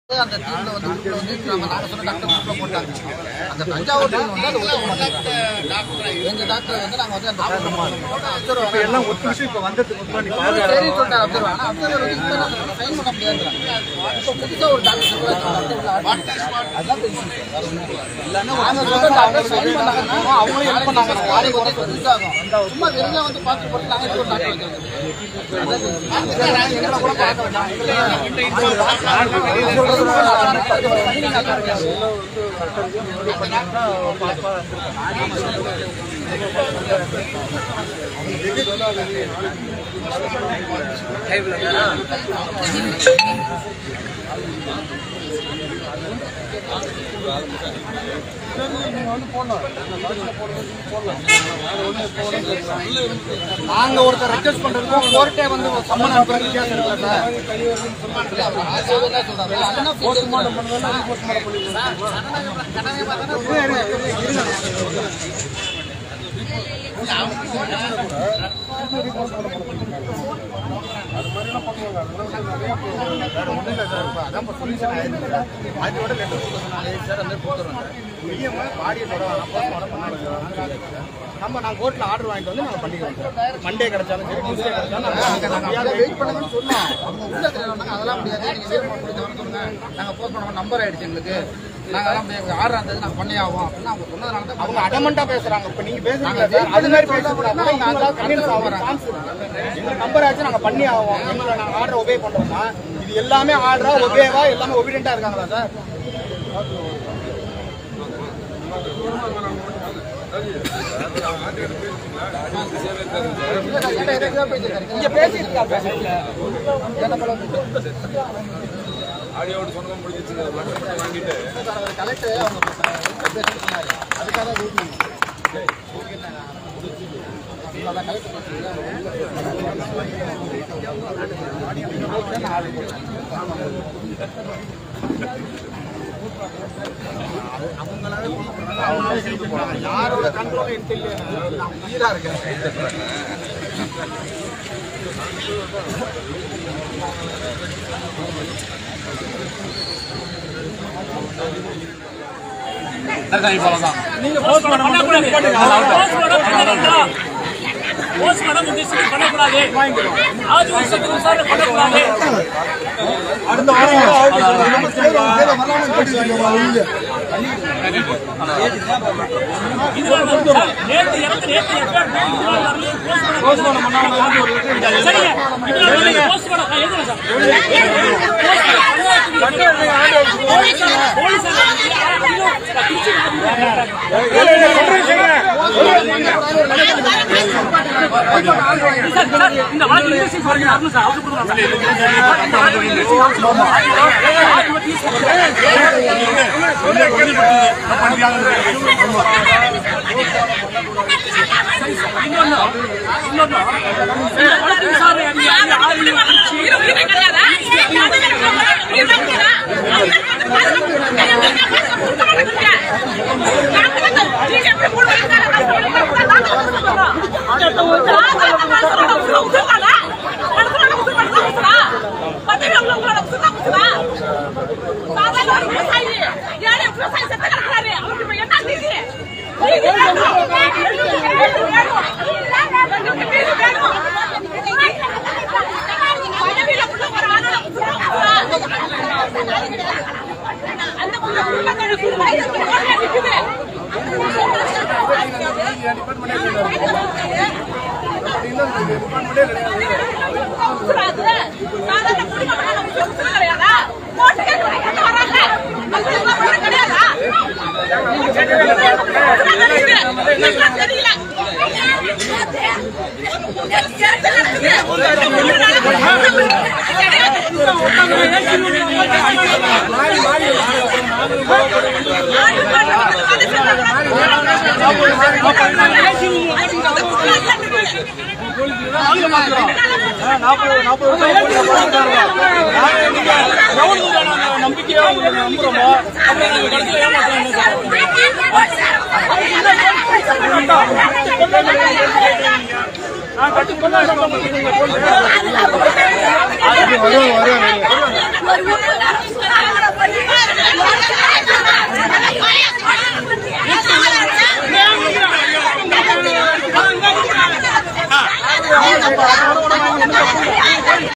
அந்த டீம்ல வந்து உள்ள வந்து நம்ம நாங்க சொன்ன டாக்டர் உள்ள போட்டாங்க அந்த தஞ்சாவூர் டீம் வந்து அது ஒத்துக்க மாட்டாங்க எங்க டாக்டர் வந்து நாங்க வந்து அந்த அப்சர்வ் இப்ப எல்லாம் ஒத்து விஷயம் இப்ப வந்ததுக்கு அப்புறம் நீ சரி பாதுகாப்பு சொல்லிட்டாரு அப்சர்வ் ஆனா அப்சர்வர் வந்து இப்ப நாங்க சைன் பண்ண முடியாதுங்கிறாங்க இப்போ புதுசா ஒரு டாக்டர் அதான் நாங்க சொல்ற டாக்டர் சைன் பண்ணாங்கன்னா அவங்களும் ஹெல்ப் பண்ணாங்க நாளைக்கு வந்து புதுசா ஆகும் சும்மா வெறுங்க வந்து பார்த்து போட்டு நாங்க ஒரு டாக்டர் வச்சிருக்கோம் எங்களை கூட பார்க்க வேண்டாம் நாங்க ஒருத்தர் ரெக்வஸ்ட் பண்றதுக்கும் கோர்ட்டே வந்து ஒரு சம்மன் அனுப்புற வித்தியாசம் இருக்குல்ல சார் போஸ்ட்மார்ட்டம் பண்ணுறதுல நம்ம நான் கோர்ட்ல ஆர்டர் வாங்கிட்டு வந்து நாங்க பண்ணிக்கிறோம் மண்டே கிடைச்சாலும் சரி டியூஸ்டே கிடைச்சாலும் வெயிட் பண்ணுங்கன்னு சொன்னோம் அவங்க உள்ள இருக்கிறவங்க அதெல்லாம் முடியாது நீங்க வேறு கொடுத்தவங்க சொல்லுங்க நாங்க போஸ்ட் பண்ண நம்பர் ஆயிடுச்சு எங்களுக்கு நாங்க எல்லாம் போய் ஆர்டர் இருந்தது நாங்க பண்ணி ஆகும் அப்படின்னு அவங்க சொன்னதுனால தான் அவங்க அடமெண்டா பேசுறாங்க இப்ப நீங்க பேசுறீங்க சார் அது மாதிரி பேசுறாங்க அவங்க அதெல்லாம் கன்வின்ஸ் ஆகுறாங்க எங்க நம்பர் ஆச்சு நாங்க பண்ணி ஆகும் எங்களை நாங்க ஆர்டர் ஒபே பண்றோமா இது எல்லாமே ஆர்டரா ஒபேவா எல்லாமே ஒபீடியண்டா இருக்காங்களா சார் இங்க பேசிட்டு ஆடியோட சொந்தம் முடிஞ்சிச்சு மட்டும் வாங்கிட்டு கலெக்டர் அவங்க பேச சொன்னாரு அதுக்காக வெயிட் யாரோட கண்ட்ரோல் எனக்கு தெரியல நான் உயிரா இருக்கேன் போஸ்ட்மார்டம் உத்தேசத்துக்கு பண்ணக்கூடாது ஆதி வருஷத்துக்கு விசாரணை பண்ணக்கூடாது அடுத்த இது வந்து சார், நேத்து எனக்கு நேத்து எஃப்ஐஆர் போட்டு இது நாள் வரலையும் போஸ்ட்மார்டம் பண்ணாங்க. சரிங்க இது நாள் வரலையும் போஸ்ட்மார்டம் நான் எழுதுறேன் sir. Police police sir, sir, இந்த வழக்கு இன்வெஸ்டிகேஷன் வரைக்கும் வரணும் சார். அவருக்கு கொடுக்குறோம் சார். இந்த வழக்கு இன்வெஸ்டிகேஷன் இன்னொன்னு இன்னொன்னு இந்த வழக்கு விசாரணை அதிகாரி ஆறு நம்பிக்கையா உங்களுக்கு நம்புறோமோ அப்புறம் நாங்க கடைசியில் ஏமாத்தலாம் நான் கட்டி கொண்டா வரும் வரும்